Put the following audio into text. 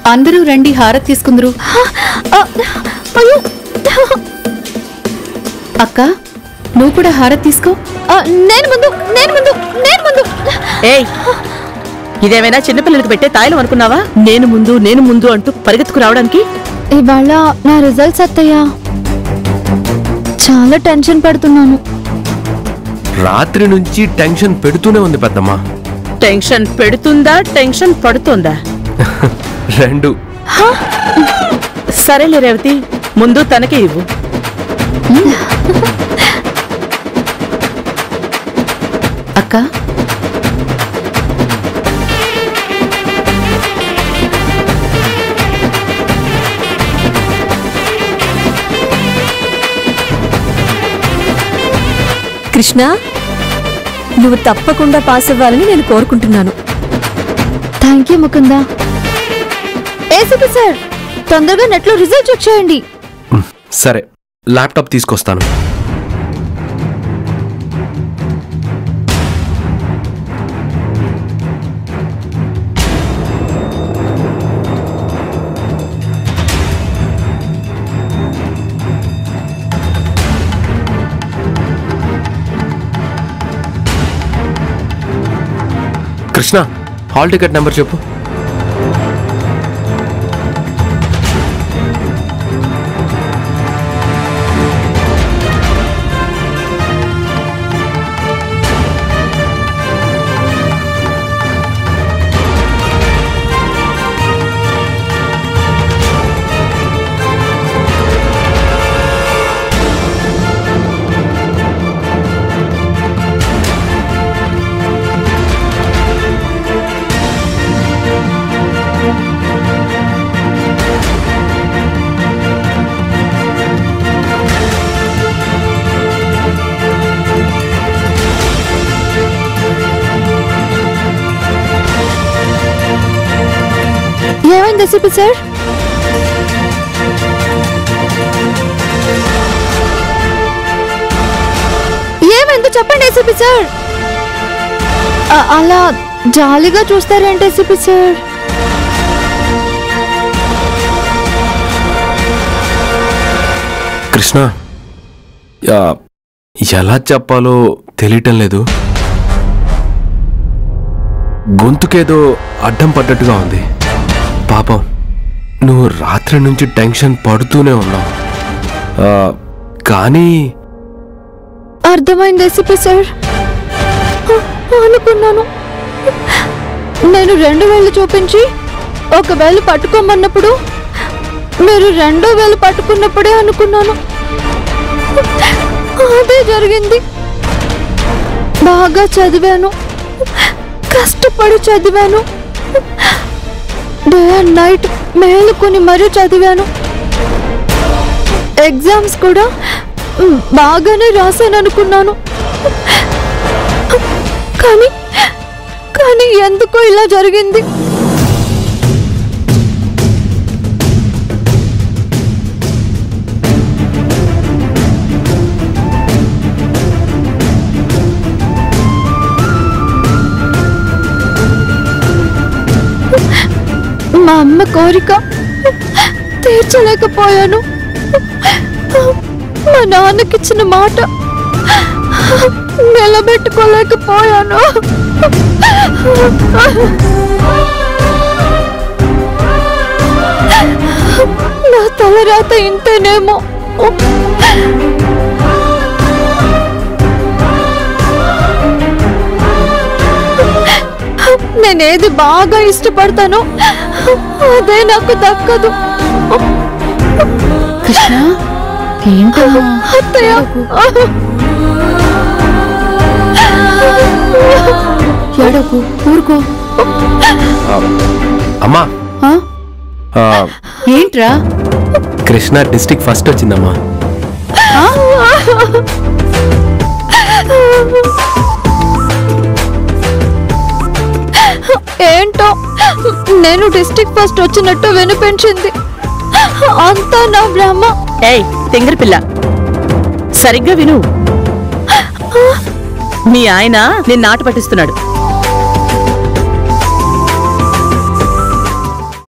అందరూ రండి హారతి తీసుకుందరు ఆ, అయ్యో అక్క నువ్వు కూడా హారతి తీసుకో ఆ, నేను ముందు నేను ముందు నేను ముందు ఏయ్ ఇదేమైనా చిన్నపిల్లలకి పెట్టే తాయిలం అనుకున్నావా నేను ముందు నేను ముందు అంటూ పరిగెత్తుకు రావడానికి ఇవాళ నా రిజల్ట్స్ అత్తయ్యా చాలా టెన్షన్ పడుతున్నాను రాత్రి నుంచి టెన్షన్ పెడుతూనే ఉంది పెద్దమ్మ టెన్షన్ పెడుతుందా టెన్షన్ పడుతుందా రెండు సరేలే రేవతి ముందు తనకే ఇవ్వు అక్క కృష్ణ నువ్వు తప్పకుండా పాస్ అవ్వాలని నేను కోరుకుంటున్నాను thank you Mukunda ACP sir తొందరగా నెట్లో రిజల్ట్ చెక్ చేయండి సరే ల్యాప్టాప్ తీసుకొస్తాను కృష్ణ హాల్ టికెట్ నెంబర్ చెప్పు ఏమైంది ఏసీపీ సార్ ఏమైందో చెప్పండి ఏసీపీ సార్ ఆ, అలా జాలీగా చూస్తారేంటి ఏసీపీ సార్ కృష్ణ యా, ఎలా చెప్పాలో తెలియటం లేదు గొంతుకేదో అడ్డం పడ్డట్టుగా ఉంది పాపం నువ్వు రాత్రి నుంచి టెన్షన్ పడుతూనే ఉన్నావు ఆ, కానీ అర్థమైంది ఏసీపీ సార్ ఆ, అనుకున్నాను నేను రెండు వేలు చూపించి ఒక వేలు పట్టుకోమన్నప్పుడు మీరు రెండో వేలు పట్టుకున్నప్పుడే అనుకున్నాను అదే జరిగింది బాగా చదివాను కష్టపడి చదివాను డే అండ్ నైట్ మేలుకొని మరీ చదివాను ఎగ్జామ్స్ కూడా మ్, బాగానే రాశాను అనుకున్నాను కానీ కానీ ఎందుకో ఇలా జరిగింది మా అమ్మ కోరిక తీర్చలేకపోయాను మా నాన్నకిచ్చిన మాట నిలబెట్టుకోలేకపోయాను నా తలరాత ఇంతేనేమో నేనేది బాగా ఇష్టపడతానో అదే నాకు దక్కదు కృష్ణ ఏంటమ్మా అత్తయ్య ఏడకు ఊరుకో ఆ, అమ్మా ఆ? ఆ, ఏంట్రా కృష్ణ డిస్టిక్ ఫస్ట్ వచ్చిందమ్మా ఏంటో నేను డిస్ట్రిక్ట్ ఫస్ట్ వచ్చినట్టు వినిపించింది అంతా నా బ్రహ్మ ఏయ్ తెంగరి పిల్ల సరిగ్గా విను మీ ఆయన నిన్న ఆట పట్టిస్తున్నాడు